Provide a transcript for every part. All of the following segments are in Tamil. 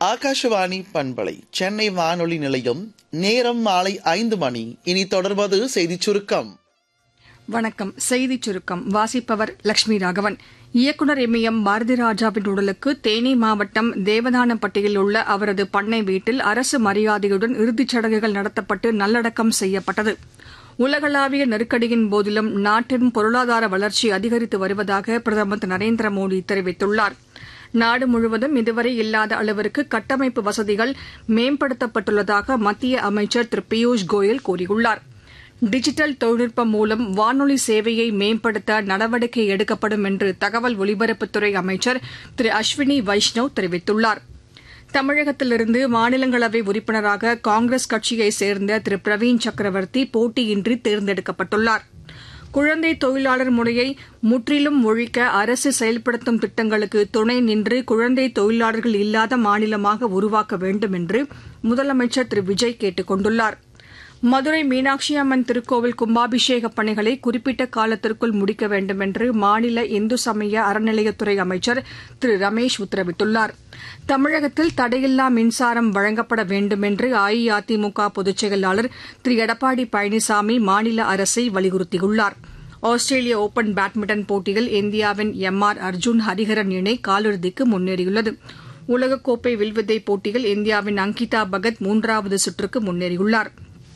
ஆகாஷவாணி பண்பலை சென்னை வானொலி நிலையம் நேரம் மாலை ஐந்து மணி இனி தொடர்வது செய்திச் சுருக்கம் வணக்கம் செய்திச் சுருக்கம் வாசிப்பவர் லட்சுமி ராகவன் இயக்குநர் எம்ஏஎம் பாரதி ராஜாவின் உடலுக்கு தேனி மாவட்டம் தேவதானப்பட்டியில் உள்ள அவரது பண்ணை வீட்டில் அரசு மரியாதையுடன் இறுதிச் சடங்குகள் நடத்தப்பட்டு நல்லடக்கம் செய்யப்பட்டது உலகளாவிய நெருக்கடியின் போதிலும் நாட்டின் பொருளாதார வளர்ச்சி அதிகரித்து வருவதாக பிரதமர் திரு நரேந்திர மோடி தெரிவித்துள்ளார் நாடு முழுவதும் இதுவரை இல்லாத அளவிற்கு கட்டமைப்பு வசதிகள் மேம்படுத்தப்பட்டுள்ளதாக மத்திய அமைச்சர் திரு பியூஷ் கோயல் கூறியுள்ளார் டிஜிட்டல் தொழில்நுட்பம் மூலம் வானொலி சேவையை மேம்படுத்த நடவடிக்கை எடுக்கப்படும் என்று தகவல் ஒலிபரப்புத்துறை அமைச்சர் திரு அஸ்வினி வைஷ்ணவ் தெரிவித்துள்ளார் தமிழகத்திலிருந்து மாநிலங்களவை உறுப்பினராக காங்கிரஸ் கட்சியைச் சேர்ந்த திரு பிரவீன் சக்கரவர்த்தி போட்டியின்றி தேர்ந்தெடுக்கப்பட்டுள்ளார் குழந்தை தொழிலாளர் முறையை முற்றிலும் ஒழிக்க அரசு செயல்படுத்தும் திட்டங்களுக்கு துணை நின்று குழந்தை தொழிலாளர்கள் இல்லாத மாநிலமாக உருவாக்க வேண்டும் என்று முதலமைச்சர் திரு விஜய் கேட்டுக் கொண்டுள்ளார் மதுரை மீனாட்சி அம்மன் திருக்கோவில் கும்பாபிஷேக பணிகளை குறிப்பிட்ட காலத்திற்குள் முடிக்க வேண்டும் என்று மாநில இந்து சமய அறநிலையத்துறை அமைச்சர் திரு ரமேஷ் உத்தரவிட்டுள்ளார் தமிழகத்தில் தடையில்லா மின்சாரம் வழங்கப்பட வேண்டும் என்று அஇஅதிமுக பொதுச் செயலாளர் திரு எடப்பாடி பழனிசாமி மாநில அரசை வலியுறுத்தியுள்ளார் ஆஸ்திரேலிய ஒபன் பேட்மிண்டன் போட்டியில் இந்தியாவின் எம் ஆர் அர்ஜுன் ஹரிஹரன் இணை காலிறுதிக்கு முன்னேறியுள்ளது உலகக்கோப்பை வில்வித்தை போட்டியில் இந்தியாவின் அங்கிதா பகத் மூன்றாவது சுற்றுக்கு முன்னேறியுள்ளாா்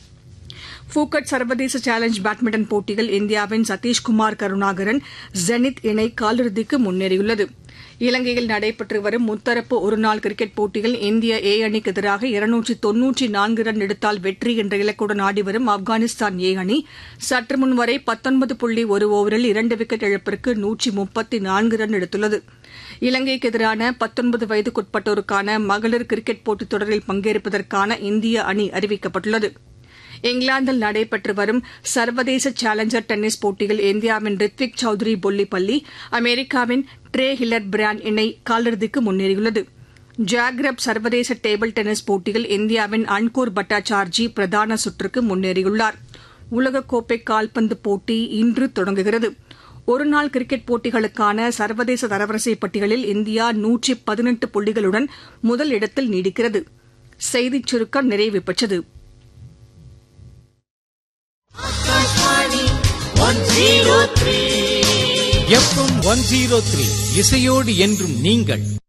ஃபூகட் சர்வதேச சேலஞ்ச் பேட்மிண்டன் போட்டியில் இந்தியாவின் சதீஷ்குமார் கருணாகரன் ஜெனித் இணை காலிறுதிக்கு முன்னேறியுள்ளது இலங்கையில் நடைபெற்று வரும் முத்தரப்பு ஒருநாள் கிரிக்கெட் போட்டியில் இந்திய ஏ அணிக்கு எதிராக இருநூற்றி தொன்னூற்றி நான்கு ரன் எடுத்தால் வெற்றி என்ற இலக்குடன் ஆடிவரும் ஆப்கானிஸ்தான் ஏ அணி சற்று முன் வரை பத்தொன்பது புள்ளி ஒரு ஓவரில் இரண்டு விக்கெட் இழப்பிற்கு நூற்றி முப்பத்தி நான்கு ரன் எடுத்துள்ளது இலங்கைக்கு எதிரான பத்தொன்பது வயதுக்குட்பட்டோருக்கான மகளிர் கிரிக்கெட் போட்டித் தொடரில் பங்கேற்பதற்கான இந்திய அணி அறிவிக்கப்பட்டுள்ளது இங்கிலாந்தில் நடைபெற்று வரும் சர்வதேச சேலஞ்சர் டென்னிஸ் போட்டியில் இந்தியாவின் ரித்விக் சௌத்ரி பொல்லிப்பள்ளி அமெரிக்காவின் ட்ரே ஹில்லர் பிராண்ட் இணை காலிறுதிக்கு முன்னேறியுள்ளது ஜாக்ரப் சர்வதேச டேபிள் டென்னிஸ் போட்டியில் இந்தியாவின் அன்கூர் பட்டாச்சார்ஜி பிரதான சுற்றுக்கு முன்னேறியுள்ளார் உலகக்கோப்பை கால்பந்து போட்டி இன்று தொடங்குகிறது ஒருநாள் கிரிக்கெட் போட்டிகளுக்கான சர்வதேச தரவரிசை பட்டியலில் இந்தியா நூற்றி பதினெட்டு புள்ளிகளுடன் முதல் இடத்தில் நீடிக்கிறது செய்திச் சுருக்கம் நிறைவு பெற்றது எஃப்எம் ஒன் ஜீரோ த்ரீ இசையோடு என்றும் நீங்கள்